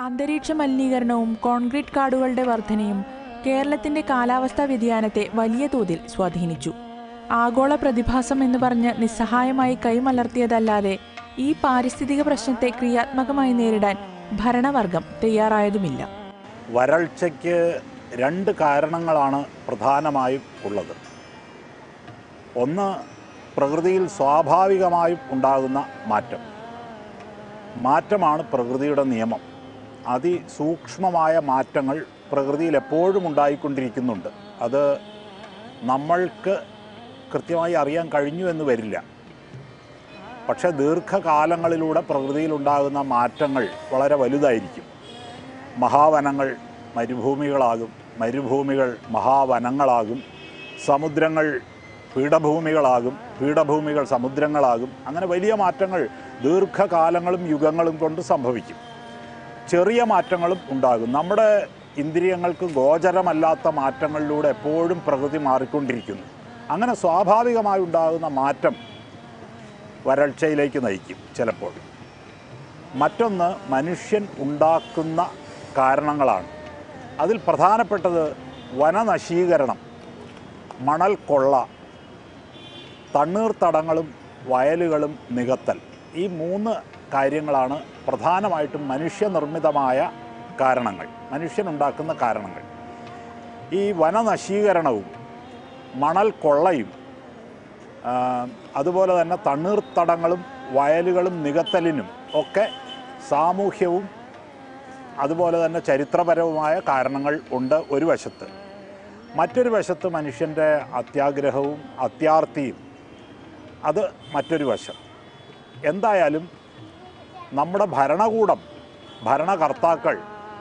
അന്തരീക്ഷ മലിനീകരണവും കോൺക്രീറ്റ് കാടുകളുടെ വർധനയും കേരളത്തിന്റെ കാലാവസ്ഥാ വ്യതിയാനത്തെ വലിയ തോതിൽ സ്വാധീനിച്ചു ആഗോള പ്രതിഭാസം എന്ന് പറഞ്ഞ് നിസ്സഹായമായി കൈമലർത്തിയതല്ലാതെ ഈ പാരിസ്ഥിതിക പ്രശ്നത്തെ ക്രിയാത്മകമായി നേരിടാൻ ഭരണവർഗം തയ്യാറായതുമില്ല വരൾച്ചയ്ക്ക് രണ്ട് കാരണങ്ങളാണ് പ്രധാനമായും ഉള്ളത് ഒന്ന് പ്രകൃതിയിൽ സ്വാഭാവികമായും ഉണ്ടാകുന്ന മാറ്റം മാറ്റമാണ് പ്രകൃതിയുടെ നിയമം അതിസൂക്ഷ്മമായ മാറ്റങ്ങൾ പ്രകൃതിയിൽ എപ്പോഴും ഉണ്ടായിക്കൊണ്ടിരിക്കുന്നുണ്ട് അത് നമ്മൾക്ക് കൃത്യമായി അറിയാൻ കഴിഞ്ഞു എന്ന് വരില്ല പക്ഷേ ദീർഘകാലങ്ങളിലൂടെ പ്രകൃതിയിൽ ഉണ്ടാകുന്ന മാറ്റങ്ങൾ വളരെ വലുതായിരിക്കും മഹാവനങ്ങൾ മരുഭൂമികളാകും മരുഭൂമികൾ മഹാവനങ്ങളാകും സമുദ്രങ്ങൾ പീഠഭൂമികളാകും പീഠഭൂമികൾ സമുദ്രങ്ങളാകും അങ്ങനെ വലിയ മാറ്റങ്ങൾ ദീർഘകാലങ്ങളും യുഗങ്ങളും കൊണ്ട് സംഭവിക്കും ചെറിയ മാറ്റങ്ങളും ഉണ്ടാകും നമ്മുടെ ഇന്ദ്രിയങ്ങൾക്ക് ഗോചരമല്ലാത്ത മാറ്റങ്ങളിലൂടെ എപ്പോഴും പ്രകൃതി മാറിക്കൊണ്ടിരിക്കുന്നു അങ്ങനെ സ്വാഭാവികമായി ഉണ്ടാകുന്ന മാറ്റം വരൾച്ചയിലേക്ക് നയിക്കും ചിലപ്പോൾ മറ്റൊന്ന് മനുഷ്യൻ ഉണ്ടാക്കുന്ന കാരണങ്ങളാണ് അതിൽ പ്രധാനപ്പെട്ടത് വനനശീകരണം മണൽ കൊള്ള തണ്ണീർത്തടങ്ങളും വയലുകളും നികത്തൽ ഈ മൂന്ന് കാര്യങ്ങളാണ് പ്രധാനമായിട്ടും മനുഷ്യനിർമ്മിതമായ കാരണങ്ങൾ മനുഷ്യനുണ്ടാക്കുന്ന കാരണങ്ങൾ ഈ വനനശീകരണവും മണൽ കൊള്ളയും ആ, അതുപോലെ തന്നെ തണ്ണീർത്തടങ്ങളും വയലുകളും നികത്തലിനും ഒക്കെ സാമൂഹ്യവും അതുപോലെ തന്നെ ചരിത്രപരവുമായ കാരണങ്ങൾ ഉണ്ട് ഒരു വശത്ത് മറ്റൊരു വശത്ത് മനുഷ്യൻ്റെ അത്യാഗ്രഹവും അത്യാർത്തിയും അത് മറ്റൊരു വശം എന്തായാലും നമ്മുടെ ഭരണകൂടം ഭരണകർത്താക്കൾ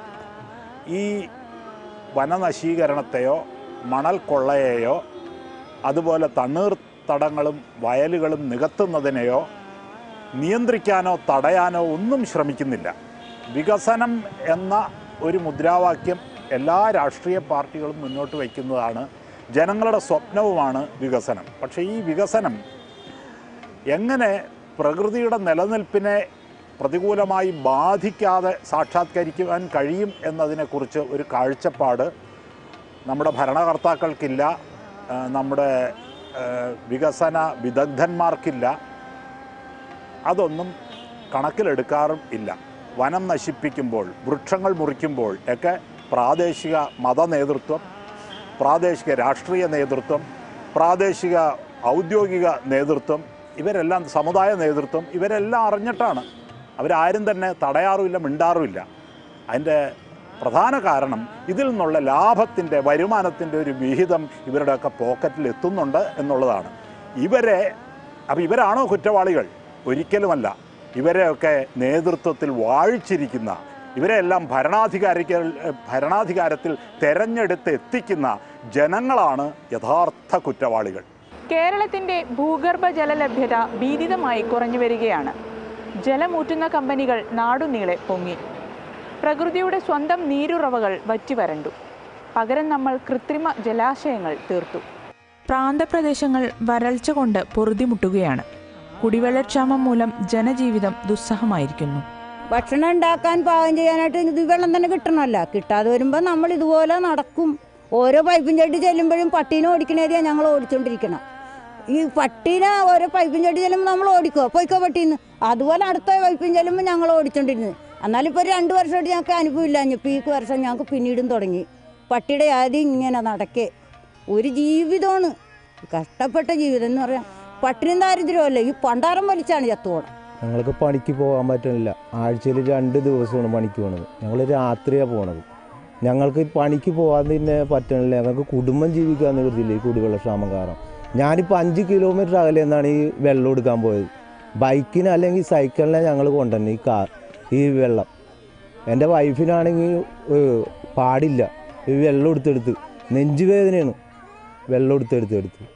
ഈ വനനശീകരണത്തെയോ മണൽ കൊള്ളയെയോ അതുപോലെ തണ്ണീർത്തടങ്ങളും വയലുകളും നികത്തുന്നതിനെയോ നിയന്ത്രിക്കാനോ തടയാനോ ഒന്നും ശ്രമിക്കുന്നില്ല വികസനം എന്ന ഒരു മുദ്രാവാക്യം എല്ലാ രാഷ്ട്രീയ പാർട്ടികളും മുന്നോട്ട് വയ്ക്കുന്നതാണ് ജനങ്ങളുടെ സ്വപ്നവുമാണ് വികസനം പക്ഷേ ഈ വികസനം എങ്ങനെ പ്രകൃതിയുടെ നിലനിൽപ്പിനെ പ്രതികൂലമായി ബാധിക്കാതെ സാക്ഷാത്കരിക്കുവാൻ കഴിയും എന്നതിനെക്കുറിച്ച് ഒരു കാഴ്ചപ്പാട് നമ്മുടെ ഭരണകർത്താക്കൾക്കില്ല ആ, നമ്മുടെ ആ, വികസന വിദഗ്ധന്മാർക്കില്ല അതൊന്നും കണക്കിലെടുക്കാറും ഇല്ല വനം നശിപ്പിക്കുമ്പോൾ വൃക്ഷങ്ങൾ മുറിക്കുമ്പോൾ ഒക്കെ പ്രാദേശിക മത നേതൃത്വം പ്രാദേശിക രാഷ്ട്രീയ നേതൃത്വം പ്രാദേശിക ഔദ്യോഗിക നേതൃത്വം ഇവരെല്ലാം സമുദായ നേതൃത്വം ഇവരെല്ലാം അറിഞ്ഞിട്ടാണ് അവരാരും തന്നെ തടയാറുമില്ല മിണ്ടാറുമില്ല അതിൻ്റെ പ്രധാന കാരണം ഇതിൽ നിന്നുള്ള ലാഭത്തിൻ്റെ വരുമാനത്തിൻ്റെ ഒരു വിഹിതം ഇവരുടെയൊക്കെ പോക്കറ്റിൽ എത്തുന്നുണ്ട് എന്നുള്ളതാണ് ഇവരെ അപ്പോൾ ഇവരാണോ കുറ്റവാളികൾ ഒരിക്കലുമല്ല ഇവരെയൊക്കെ നേതൃത്വത്തിൽ വാഴിച്ചിരിക്കുന്ന ഇവരെല്ലാം ഭരണാധികാരികൾ ഭരണാധികാരത്തിൽ തെരഞ്ഞെടുത്ത് എത്തിക്കുന്ന ജനങ്ങളാണ് യഥാർത്ഥ കുറ്റവാളികൾ കേരളത്തിന്റെ ഭൂഗർഭ ജലലഭ്യത ഭീതിതമായി കുറഞ്ഞു വരികയാണ് ജലമൂറ്റുന്ന കമ്പനികൾ നാടുനീളെ പൊങ്ങി പ്രകൃതിയുടെ സ്വന്തം നീരുറവകൾ വറ്റിവരണ്ടു പകരം നമ്മൾ കൃത്രിമ ജലാശയങ്ങൾ തീർത്തു പ്രാന്തപ്രദേശങ്ങൾ വരൾച്ച കൊണ്ട് പൊറുതിമുട്ടുകയാണ് കുടിവെള്ളക്ഷാമം മൂലം ജനജീവിതം ദുസ്സഹമായിരിക്കുന്നു ഭക്ഷണം ഉണ്ടാക്കാൻ പാകം ചെയ്യാനായിട്ട് ഇത് വെള്ളം തന്നെ കിട്ടണമല്ല കിട്ടാതെ വരുമ്പോൾ നമ്മൾ ഇതുപോലെ നടക്കും ഓരോ പൈപ്പും ചെടി ചെല്ലുമ്പോഴും പട്ടീനെ ഓടിക്കണേരിയാണ് ഞങ്ങൾ ഓടിച്ചോണ്ടിരിക്കണം ഈ പട്ടീനെ ഓരോ പൈപ്പും ചെടി ചെല്ലുമ്പോൾ നമ്മൾ ഓടിക്കോ പോയിക്കോ പട്ടീന്ന് അതുപോലെ അടുത്ത പൈപ്പും ചെല്ലുമ്പോൾ ഞങ്ങൾ ഓടിച്ചോണ്ടിരുന്നത് എന്നാലും ഇപ്പോൾ രണ്ട് വർഷമായിട്ട് ഞങ്ങൾക്ക് അനുഭവമില്ല ഇപ്പോൾ ഈ വർഷം ഞങ്ങൾക്ക് പിന്നീടും തുടങ്ങി പട്ടിയുടെ ആദ്യം ഇങ്ങനെ നടക്കേ ഒരു ജീവിതമാണ് കഷ്ടപ്പെട്ട ജീവിതം എന്ന് പറയാം പട്ടിണിയും ദാരിദ്ര്യമല്ല ഈ പണ്ടാരം വലിച്ചാണ് ചത്തുപോണം ഞങ്ങൾക്ക് പണിക്ക് പോകാൻ പറ്റുന്നില്ല ആഴ്ചയിൽ രണ്ട് ദിവസമാണ് പണിക്ക് പോണത് ഞങ്ങൾ രാത്രിയാണ് പോണത് ഞങ്ങൾക്ക് ഈ പണിക്ക് പോകാൻ തന്നെ പറ്റണില്ല ഞങ്ങൾക്ക് കുടുംബം ജീവിക്കാൻ നിവൃത്തിയില്ല ഈ കുടിവെള്ളക്ഷാമം കാരണം ഞാനിപ്പോൾ അഞ്ച് കിലോമീറ്റർ അകലെ നിന്നാണ് ഈ വെള്ളം എടുക്കാൻ പോയത് ബൈക്കിന് അല്ലെങ്കിൽ സൈക്കിളിനെ ഞങ്ങൾ കൊണ്ടുവന്നെ ഈ കാർ ഈ വെള്ളം എൻ്റെ വൈഫിനാണെങ്കിൽ ഏഹ്, പാടില്ല ഈ വെള്ളം എടുത്തെടുത്ത് നെഞ്ചുവേദനയാണ് വെള്ളം എടുത്തെടുത്ത് എടുത്ത്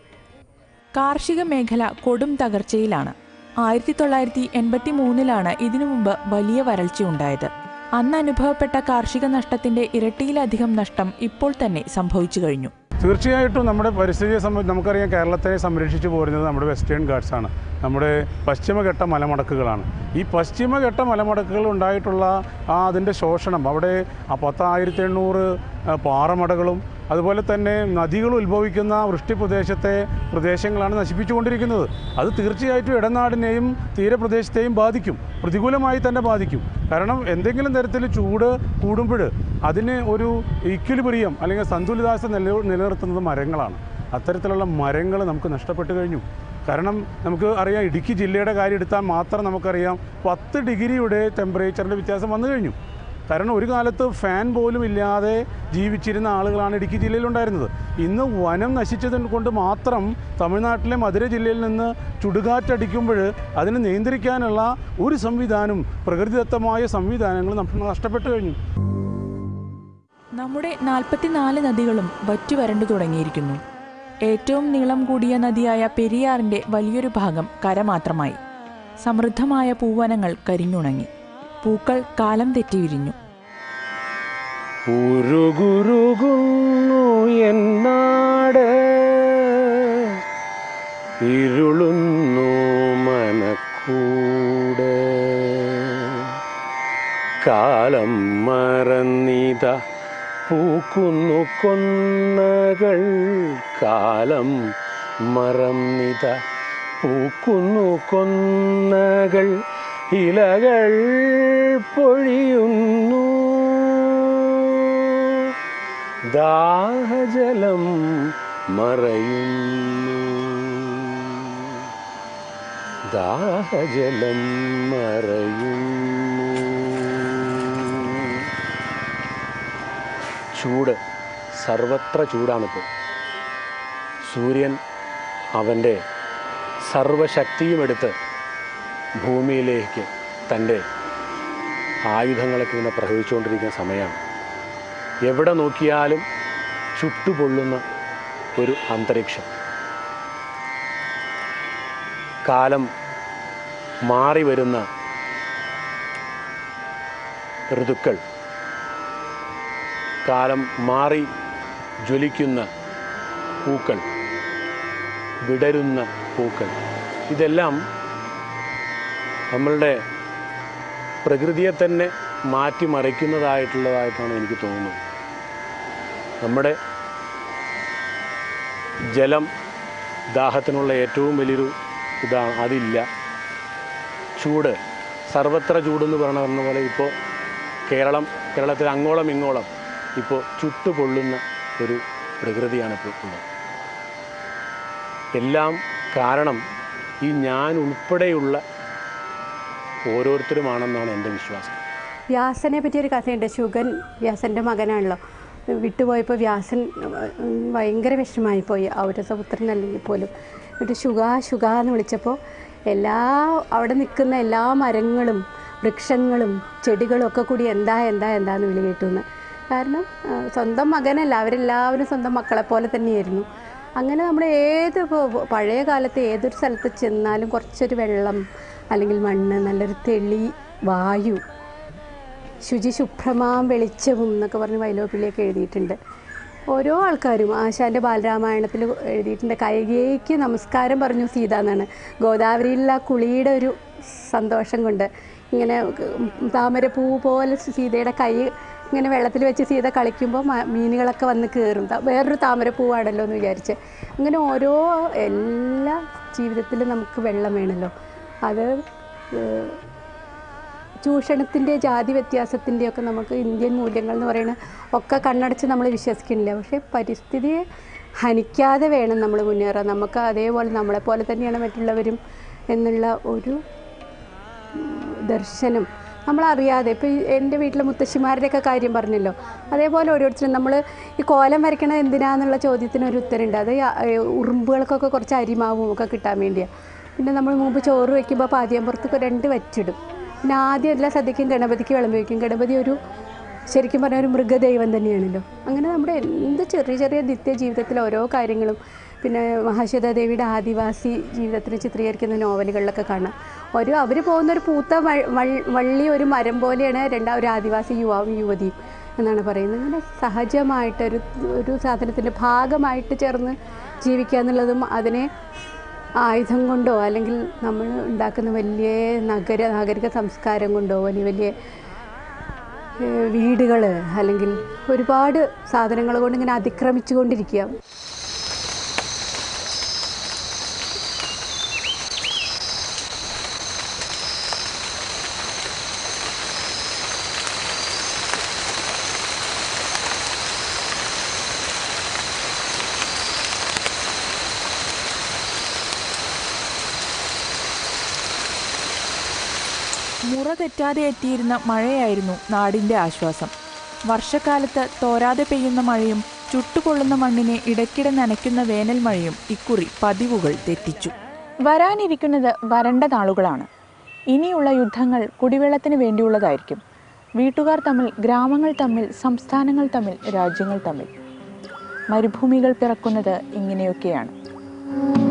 കാർഷിക മേഖല കൊടും തകർച്ചയിലാണ് ആയിരത്തി തൊള്ളായിരത്തി എൺപത്തി മൂന്നിലാണ് ഇതിനു മുമ്പ് വലിയ വരൾച്ചയുണ്ടായത് അന്ന് അനുഭവപ്പെട്ട കാർഷിക നഷ്ടത്തിന്റെ ഇരട്ടിയിലധികം നഷ്ടം ഇപ്പോൾ തന്നെ സംഭവിച്ചു കഴിഞ്ഞു തീർച്ചയായിട്ടും നമ്മുടെ പരിസ്ഥിതിയെ സംബന്ധിച്ച് നമുക്കറിയാം കേരളത്തെ സംരക്ഷിച്ചു പോരുന്നത് നമ്മുടെ വെസ്റ്റേൺ ഗാർഡ്സാണ് നമ്മുടെ പശ്ചിമഘട്ട മലമടക്കുകളാണ് ഈ പശ്ചിമഘട്ട മലമടക്കുകൾ ഉണ്ടായിട്ടുള്ള ആ അതിൻ്റെ ശോഷണം അവിടെ ആ പത്തായിരത്തി എണ്ണൂറ് ആ, പാറമടകളും അതുപോലെ തന്നെ നദികൾ ഉത്ഭവിക്കുന്ന വൃഷ്ടിപ്രദേശത്തെ പ്രദേശങ്ങളാണ് നശിപ്പിച്ചുകൊണ്ടിരിക്കുന്നത് അത് തീർച്ചയായിട്ടും ഇടനാടിനെയും തീരപ്രദേശത്തെയും ബാധിക്കും പ്രതികൂലമായി തന്നെ ബാധിക്കും കാരണം എന്തെങ്കിലും തരത്തിൽ ചൂട് കൂടുമ്പോൾ അതിന് ഒരു ഇക്വിലിബ്രിയം അല്ലെങ്കിൽ സന്തുലിതാവസ്ഥ നില നിലനിർത്തുന്നത് മരങ്ങളാണ് അത്തരത്തിലുള്ള മരങ്ങൾ നമുക്ക് നഷ്ടപ്പെട്ടു കഴിഞ്ഞു കാരണം നമുക്ക് അറിയാം ഇടുക്കി ജില്ലയുടെ കാര്യം എടുത്താൽ മാത്രം നമുക്കറിയാം പത്ത് ഡിഗ്രിയുടെ ടെമ്പറേച്ചറിൻ്റെ വ്യത്യാസം വന്നു കഴിഞ്ഞു കാരണം ഒരു കാലത്ത് ഫാൻ പോലും ഇല്ലാതെ ജീവിച്ചിരുന്ന ആളുകളാണ് ഇടുക്കി ജില്ലയിലുണ്ടായിരുന്നത് ഇന്ന് വനം നശിച്ചത് കൊണ്ട് മാത്രം തമിഴ്നാട്ടിലെ മധുര ജില്ലയിൽ നിന്ന് ചുടുകാറ്റടിക്കുമ്പോൾ അതിനെ നിയന്ത്രിക്കാനുള്ള ഒരു സംവിധാനം പ്രകൃതിദത്തമായ സംവിധാനങ്ങൾ നമുക്ക് നഷ്ടപ്പെട്ടു കഴിഞ്ഞു നമ്മുടെ നാൽപ്പത്തിനാല് നദികളും വറ്റി വരണ്ടു തുടങ്ങിയിരിക്കുന്നു ഏറ്റവും നീളം കൂടിയ നദിയായ പെരിയാറിന്റെ വലിയൊരു ഭാഗം കര മാത്രമായി സമൃദ്ധമായ പൂവനങ്ങൾ കരിഞ്ഞുണങ്ങി പൂക്കൾ കാലം തെറ്റി വിരിഞ്ഞു ഉരുകുരുകുന്നു എന്നാട് ഇരുളുന്നു മനക്കൂട് കാലം മറന്നിത പൂക്കുന്നു കൊന്നകൾ കാലം മറന്നിത പൂക്കുന്നു കൊന്നകൾ ഇലകൾ പൊഴിയുന്നു ദാഹജലം മറയുന്നു ദാഹജലം മറയുന്നു ചൂട് സർവത്ര ചൂടാണിപ്പോൾ സൂര്യൻ അവൻ്റെ സർവശക്തിയും എടുത്ത് ഭൂമിയിലേക്ക് തൻ്റെ ആയുധങ്ങളൊക്കെ ഇങ്ങനെ പ്രയോഗിച്ചുകൊണ്ടിരിക്കുന്ന സമയമാണ് എവിടെ നോക്കിയാലും ചുട്ടുപൊള്ളുന്ന ഒരു അന്തരീക്ഷം കാലം മാറി വരുന്ന ഋതുക്കൾ കാലം മാറി ജ്വലിക്കുന്ന പൂക്കൾ വിടരുന്ന പൂക്കൾ ഇതെല്ലാം നമ്മളുടെ പ്രകൃതിയെ തന്നെ മാറ്റിമറിക്കുന്നതായിട്ടുള്ളതായിട്ടാണ് എനിക്ക് തോന്നുന്നത് നമ്മുടെ ജലം ദാഹത്തിനുള്ള ഏറ്റവും വലിയൊരു ഇതാണ് അതില്ല ചൂട് സർവത്ര ചൂടെന്ന് പറയണ പറഞ്ഞ പോലെ ഇപ്പോൾ കേരളം കേരളത്തിൽ അങ്ങോളം ഇങ്ങോളം ഇപ്പോൾ ചുട്ടുപൊള്ളുന്ന ഒരു പ്രകൃതിയാണ് ഇപ്പോൾ ഉള്ളത് എല്ലാം കാരണം ഈ ഞാൻ ഉൾപ്പെടെയുള്ള ഓരോരുത്തരുമാണെന്നാണ് എൻ്റെ വിശ്വാസം വ്യാസനെ പറ്റിയൊരു കഥയുണ്ട് ശുഗൻ വ്യാസൻ്റെ മകനാണല്ലോ വിട്ടുപോയപ്പോൾ വ്യാസൻ ഉം, ഭയങ്കര വിഷമായി പോയി ഔരസപുത്രൻ അല്ലെങ്കിൽ പോലും എന്നിട്ട് ശുഗ ശുഗ എന്ന് വിളിച്ചപ്പോൾ എല്ലാ അവിടെ നിൽക്കുന്ന എല്ലാ മരങ്ങളും വൃക്ഷങ്ങളും ചെടികളും ഒക്കെ കൂടി എന്താ എന്താ എന്താന്ന് വിളി കേട്ടു എന്ന് കാരണം ആ, സ്വന്തം മകനല്ല അവരെല്ലാവരും സ്വന്തം മക്കളെ പോലെ തന്നെയായിരുന്നു അങ്ങനെ നമ്മൾ ഏത് ഇപ്പോൾ പഴയ കാലത്ത് ഏതൊരു സ്ഥലത്ത് ചെന്നാലും കുറച്ചൊരു വെള്ളം അല്ലെങ്കിൽ മണ്ണ് നല്ലൊരു തെളി വായു ശുചി ശുഭ്രമാം വെളിച്ചവും എന്നൊക്കെ പറഞ്ഞ് വൈലോപ്പിള്ളിയൊക്കെ എഴുതിയിട്ടുണ്ട് ഓരോ ആൾക്കാരും ആശാൻ്റെ ബാലരാമായണത്തിൽ എഴുതിയിട്ടുണ്ട് കൈകേയ്ക്ക് നമസ്കാരം പറഞ്ഞു സീത എന്നാണ് ഗോദാവരിയിലുള്ള ആ കുളിയുടെ ഒരു സന്തോഷം കൊണ്ട് ഇങ്ങനെ താമരപ്പൂ പോലെ സീതയുടെ കൈ ഇങ്ങനെ വെള്ളത്തിൽ വെച്ച് സീത കളിക്കുമ്പോൾ മ- മീനുകളൊക്കെ വന്ന് കയറും ത- വേറൊരു താമരപ്പൂവാണല്ലോ എന്ന് വിചാരിച്ച് അങ്ങനെ ഓരോ എല്ലാ ജീവിതത്തിലും നമുക്ക് വെള്ളം വേണമല്ലോ അത് ഏഹ്, ചൂഷണത്തിൻ്റെ ജാതി വ്യത്യാസത്തിൻ്റെയൊക്കെ നമുക്ക് ഇന്ത്യൻ മൂല്യങ്ങൾ എന്ന് പറയുന്നത് ഒക്കെ കണ്ണടച്ച് നമ്മൾ വിശ്വസിക്കുന്നില്ല പക്ഷേ പരിസ്ഥിതിയെ ഹനിക്കാതെ വേണം നമ്മൾ മുന്നേറാൻ നമുക്ക് അതേപോലെ നമ്മളെപ്പോലെ തന്നെയാണ് മറ്റുള്ളവരും എന്നുള്ള ഒരു ഉം, ദർശനം നമ്മളറിയാതെ ഇപ്പോൾ എൻ്റെ വീട്ടിലെ മുത്തശ്ശിമാരുടെയൊക്കെ കാര്യം പറഞ്ഞല്ലോ അതേപോലെ ഓരോരുത്തരും നമ്മൾ ഈ കോലം വരയ്ക്കണത് എന്തിനാന്നുള്ള ചോദ്യത്തിന് ഒരു ഉത്തരമുണ്ട് അത് ഈ, ഏ, ഉറുമ്പുകൾക്കൊക്കെ കുറച്ച് അരിമാവും ഒക്കെ കിട്ടാൻ വേണ്ടിയാണ് പിന്നെ നമ്മൾ മുമ്പ് ചോറ് വയ്ക്കുമ്പോൾ പാതിയമ്പുറത്ത് രണ്ട് വച്ചിടും പിന്നെ ആദ്യം എല്ലാ സദ്യക്കും ഗണപതിക്ക് വിളമ്പി വയ്ക്കും ഗണപതി ഒരു ശരിക്കും പറഞ്ഞാൽ ഒരു മൃഗദൈവം തന്നെയാണല്ലോ അങ്ങനെ നമ്മുടെ എന്ത് ചെറിയ ചെറിയ നിത്യ ജീവിതത്തിലെ ഓരോ കാര്യങ്ങളും പിന്നെ മഹാശ്വേത ദേവിയുടെ ആദിവാസി ജീവിതത്തിനെ ചിത്രീകരിക്കുന്ന നോവലുകളിലൊക്കെ കാണാം ഒരു അവർ പോകുന്ന ഒരു പൂത്ത വ- വൾ- വള്ളി ഒരു മരം പോലെയാണ് രണ്ടാ ഒരു ആദിവാസി യുവാവും യുവതിയും എന്നാണ് പറയുന്നത് ഇങ്ങനെ സഹജമായിട്ടൊരു ഒരു സാധനത്തിൻ്റെ ഭാഗമായിട്ട് ചേർന്ന് ജീവിക്കുക എന്നുള്ളതും അതിനെ ആയുധം കൊണ്ടോ അല്ലെങ്കിൽ നമ്മൾ ഉണ്ടാക്കുന്ന വലിയ നഗര നാഗരിക സംസ്കാരം കൊണ്ടോ വലിയ വലിയ വീടുകൾ അല്ലെങ്കിൽ ഒരുപാട് സാധനങ്ങൾ കൊണ്ട് ഇങ്ങനെ അതിക്രമിച്ചു കൊണ്ടിരിക്കുക മുറ തെറ്റാതെ എത്തിയിരുന്ന മഴയായിരുന്നു നാടിന്റെ ആശ്വാസം വർഷക്കാലത്ത് തോരാതെ പെയ്യുന്ന മഴയും ചുട്ടുപൊള്ളുന്ന മണ്ണിനെ ഇടയ്ക്കിടെ നനയ്ക്കുന്ന വേനൽ മഴയും ഇക്കുറി പതിവുകൾ തെറ്റിച്ചു വരാനിരിക്കുന്നത് വരണ്ട നാളുകളാണ് ഇനിയുള്ള യുദ്ധങ്ങൾ കുടിവെള്ളത്തിന് വേണ്ടിയുള്ളതായിരിക്കും വീട്ടുകാർ തമ്മിൽ ഗ്രാമങ്ങൾ തമ്മിൽ സംസ്ഥാനങ്ങൾ തമ്മിൽ രാജ്യങ്ങൾ തമ്മിൽ മരുഭൂമികൾ പിറക്കുന്നത് ഇങ്ങനെയൊക്കെയാണ്